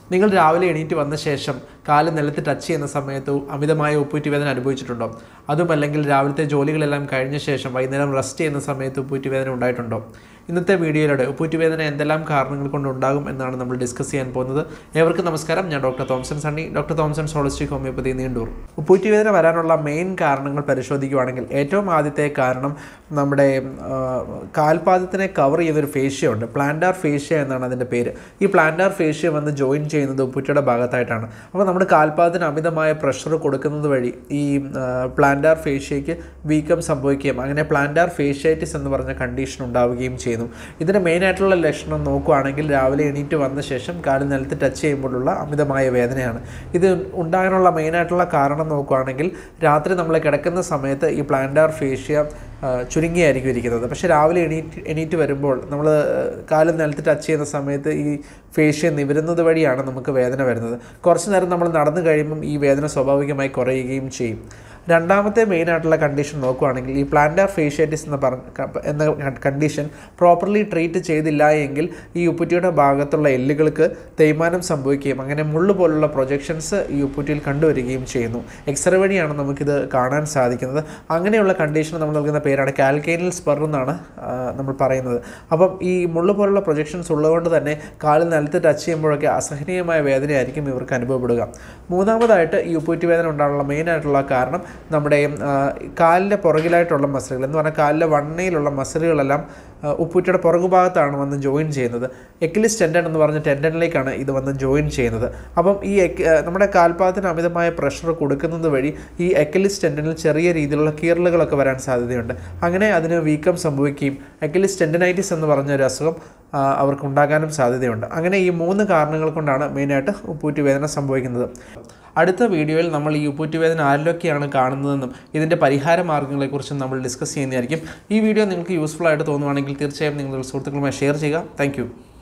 നിങ്ങൾ രാവിലെ എണീറ്റ് വന്ന ശേഷം കാല് നിലത്ത് ടച്ച് ചെയ്യുന്ന സമയത്ത് അമിതമായ ഉപ്പൂറ്റി വേദന അനുഭവിച്ചിട്ടുണ്ടോ അതും അല്ലെങ്കിൽ രാവിലത്തെ ജോലികളെല്ലാം കഴിഞ്ഞ ശേഷം വൈകുന്നേരം റെസ്റ്റ് ചെയ്യുന്ന സമയത്ത് ഉപ്പൂറ്റി വേദന ഉണ്ടായിട്ടുണ്ടോ ഇന്നത്തെ വീഡിയോയിലൂടെ ഉപ്പൂറ്റി വേദന എന്തെല്ലാം കാരണങ്ങൾ കൊണ്ട് ഉണ്ടാകും എന്നാണ് നമ്മൾ ഡിസ്കസ് ചെയ്യാൻ പോകുന്നത് ഏവർക്കും നമസ്കാരം ഞാൻ doctor Thomson Sunny doctor Thomson holistic homoeopathy Neendoor ഉപ്പൂറ്റി വേദന വരാനുള്ള മെയിൻ കാരണങ്ങൾ പരിശോധിക്കുകയാണെങ്കിൽ ഏറ്റവും ആദ്യത്തെ കാരണം നമ്മുടെ ആ, കാൽപാദത്തിനെ കവർ ചെയ്തൊരു ഫേഷ്യ ഉണ്ട് പ്ലാന്റാർ ഫേഷ്യ എന്നാണ് അതിൻ്റെ പേര് ഈ പ്ലാന്റാർ ഫേഷ്യ വന്ന് ജോയിൻ ചെയ്യുന്നത് ഉപ്പുറ്റിയുടെ ഭാഗത്തായിട്ടാണ് അപ്പോൾ നമ്മുടെ കാൽപാദത്തിന് അമിതമായ പ്രഷർ കൊടുക്കുന്നത് വഴി ഈ പ്ലാന്റാർ ഫേഷ്യയ്ക്ക് വീക്കം സംഭവിക്കുകയും അങ്ങനെ പ്ലാന്റാർ ഫേഷ്യാറ്റിസ് എന്ന് പറഞ്ഞ കണ്ടീഷൻ ഉണ്ടാവുകയും ചെയ്യുന്നു ഇതിൻ്റെ മെയിനായിട്ടുള്ള ലക്ഷണം നോക്കുകയാണെങ്കിൽ രാവിലെ എണീറ്റ് വന്ന ശേഷം കാല് നിലത്ത് ടച്ച് ചെയ്യുമ്പോഴുള്ള അമിതമായ വേദനയാണ് ഇത് ഉണ്ടാകാനുള്ള മെയിനായിട്ടുള്ള കാരണം നോക്കുകയാണെങ്കിൽ രാത്രി നമ്മൾ കിടക്കുന്ന സമയത്ത് ഈ പ്ലാന്റാർ ഫേഷ്യ ആ, ചുരുങ്ങിയായിരിക്കും ഇരിക്കുന്നത് പക്ഷേ രാവിലെ എണീറ്റ് എണീറ്റ് വരുമ്പോൾ നമ്മൾ കാല് നിലത്ത് ടച്ച് ചെയ്യുന്ന സമയത്ത് ഈ ഫേഷ്യ നിവരുന്നത് വഴിയാണ് നമുക്ക് വേദന വരുന്നത് കുറച്ച് നേരം നമ്മൾ നടന്നു കഴിയുമ്പം ഈ വേദന സ്വാഭാവികമായി കുറയുകയും ചെയ്യും രണ്ടാമത്തെ മെയിൻ ആയിട്ടുള്ള കണ്ടീഷൻ നോക്കുകയാണെങ്കിൽ ഈ പ്ലാന്റാർ ഫേഷ്യാറ്റിസ് എന്ന പറഞ്ഞ ക- എന്ന കണ്ടീഷൻ പ്രോപ്പർലി ട്രീറ്റ് ചെയ്തില്ല എങ്കിൽ ഈ ഉപ്പുറ്റിയുടെ ഭാഗത്തുള്ള എല്ലുകൾക്ക് തേയ്മാനം സംഭവിക്കുകയും അങ്ങനെ മുള്ളു പോലുള്ള പ്രൊജക്ഷൻസ് ഈ ഉപ്പുറ്റിയിൽ കണ്ടുവരികയും ചെയ്യുന്നു എക്സ്റേ വഴിയാണ് നമുക്കിത് കാണാൻ സാധിക്കുന്നത് അങ്ങനെയുള്ള കണ്ടീഷൻ നമ്മൾ നൽകുന്ന പേരാണ് കാൽക്കേനിൽ സ്പെർ എന്നാണ് ആ, നമ്മൾ പറയുന്നത് അപ്പം ഈ മുള്ളു പോലുള്ള പ്രൊജക്ഷൻസ് ഉള്ളതുകൊണ്ട് തന്നെ കാലിൽ നിലത്ത് ടച്ച് ചെയ്യുമ്പോഴൊക്കെ അസഹനീയമായ വേദനയായിരിക്കും ഇവർക്ക് അനുഭവപ്പെടുക മൂന്നാമതായിട്ട് ഈ ഉപ്പൂറ്റി വേദന ഉണ്ടാകാനുള്ള മെയിൻ ആയിട്ടുള്ള കാരണം നമ്മുടെ ആ, കാലിൻ്റെ പുറകിലായിട്ടുള്ള മസിലുകൾ എന്ന് പറഞ്ഞാൽ കാലിലെ വണ്ണയിലുള്ള മസിലുകളെല്ലാം ആ, ഉപ്പൂറ്റിയുടെ പുറകുഭാഗത്താണ് വന്ന് ജോയിൻ ചെയ്യുന്നത് എക്കിലിസ് ടെൻഡൻ എന്ന് പറഞ്ഞ ടെൻഡനിലേക്കാണ് ഇത് വന്ന് ജോയിൻ ചെയ്യുന്നത് അപ്പം ഈ എക്ക് ആ, നമ്മുടെ കാൽപാദത്തിന് അമിതമായ പ്രഷർ കൊടുക്കുന്നത് വഴി ഈ എക്കലിസ് ടെൻഡനിൽ ചെറിയ രീതിയിലുള്ള കീറലുകളൊക്കെ വരാൻ സാധ്യതയുണ്ട് അങ്ങനെ അതിന് വീക്കം സംഭവിക്കുകയും എക്കലിസ് ടെൻഡനൈറ്റിസ് എന്ന് പറഞ്ഞ ഒരു അസുഖം ആ, അവർക്ക് ഉണ്ടാകാനും സാധ്യതയുണ്ട് അങ്ങനെ ഈ മൂന്ന് കാരണങ്ങൾ കൊണ്ടാണ് മെയിനായിട്ട് ഉപ്പൂറ്റി വേദന സംഭവിക്കുന്നത് അടുത്ത വീഡിയോയിൽ നമ്മൾ ഈ ഉപ്പൂറ്റി വേദന ആരിലൊക്കെയാണ് കാണുന്നതെന്നും ഇതിൻ്റെ പരിഹാര മാർഗ്ഗങ്ങളെക്കുറിച്ചും നമ്മൾ ഡിസ്കസ് ചെയ്യുന്നതായിരിക്കും ഈ വീഡിയോ നിങ്ങൾക്ക് യൂസ്ഫുൾ ആയിട്ട് തോന്നുവാണെങ്കിൽ തീർച്ചയായും നിങ്ങൾ സുഹൃത്തുക്കളുമായി ഷെയർ ചെയ്യുക താങ്ക്